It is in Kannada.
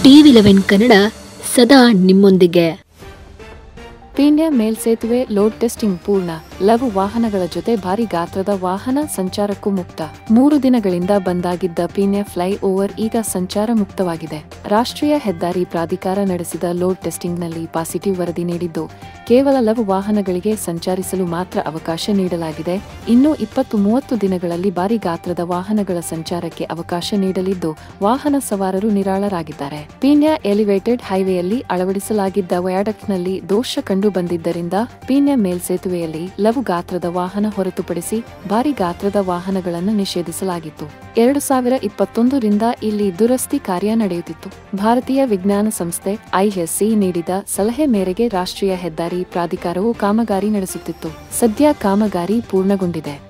ಟಿವಿ ಲೆವೆನ್ ಕನ್ನಡ ಸದಾ ನಿಮ್ಮೊಂದಿಗೆ ಪೀಣ್ಯ ಮೇಲ್ಸೇತುವೆ ಲೋಡ್ ಟೆಸ್ಟಿಂಗ್ ಪೂರ್ಣ ಲಘು ವಾಹನಗಳ ಜೊತೆ ಭಾರಿ ಗಾತ್ರದ ವಾಹನ ಸಂಚಾರಕ್ಕೂ ಮುಕ್ತ ಮೂರು ದಿನಗಳಿಂದ ಬಂದಾಗಿದ್ದ ಪೀಣ್ಯ ಫ್ಲೈ ಓವರ್ ಈಗ ಸಂಚಾರ ಮುಕ್ತವಾಗಿದೆ ರಾಷ್ಟ್ರೀಯ ಹೆದ್ದಾರಿ ಪ್ರಾಧಿಕಾರ ನಡೆಸಿದ ಲೋಡ್ ಟೆಸ್ಟಿಂಗ್ನಲ್ಲಿ ಪಾಸಿಟಿವ್ ವರದಿ ನೀಡಿದ್ದು ಕೇವಲ ಲಘು ವಾಹನಗಳಿಗೆ ಸಂಚರಿಸಲು ಮಾತ್ರ ಅವಕಾಶ ನೀಡಲಾಗಿದೆ ಇನ್ನು ಇಪ್ಪತ್ತು ಮೂವತ್ತು ದಿನಗಳಲ್ಲಿ ಭಾರಿ ಗಾತ್ರದ ವಾಹನಗಳ ಸಂಚಾರಕ್ಕೆ ಅವಕಾಶ ನೀಡಲಿದ್ದು ವಾಹನ ಸವಾರರು ನಿರಾಳರಾಗಿದ್ದಾರೆ ಪೀಣ್ಯ ಎಲಿವೇಟೆಡ್ ಹೈವೇಯಲ್ಲಿ ಅಳವಡಿಸಲಾಗಿದ್ದ ವಯಾಡಕ್ಟ್ನಲ್ಲಿ ದೋಷ ಕಂಡು ಬಂದಿದ್ದರಿಂದ ಪೀಣ್ಯ ಮೇಲ್ಸೇತುವೆಯಲ್ಲಿ ಲಘು ಗಾತ್ರದ ವಾಹನ ಹೊರತುಪಡಿಸಿ ಭಾರಿ ಗಾತ್ರದ ವಾಹನಗಳನ್ನು ನಿಷೇಧಿಸಲಾಗಿತ್ತು ಎರಡು ಸಾವಿರ ಇಪ್ಪತ್ತೊಂದರಿಂದ ಇಲ್ಲಿ ದುರಸ್ತಿ ಕಾರ್ಯ ನಡೆಯುತ್ತಿತ್ತು ಭಾರತೀಯ ವಿಜ್ಞಾನ ಸಂಸ್ಥೆ ಐಎಸ್ಸಿ ನೀಡಿದ ಸಲಹೆ ಮೇರೆಗೆ ರಾಷ್ಟ್ರೀಯ ಹೆದ್ದಾರಿ ಪ್ರಾಧಿಕಾರವು ಕಾಮಗಾರಿ ನಡೆಸುತ್ತಿತ್ತು ಸದ್ಯ ಕಾಮಗಾರಿ ಪೂರ್ಣಗೊಂಡಿದೆ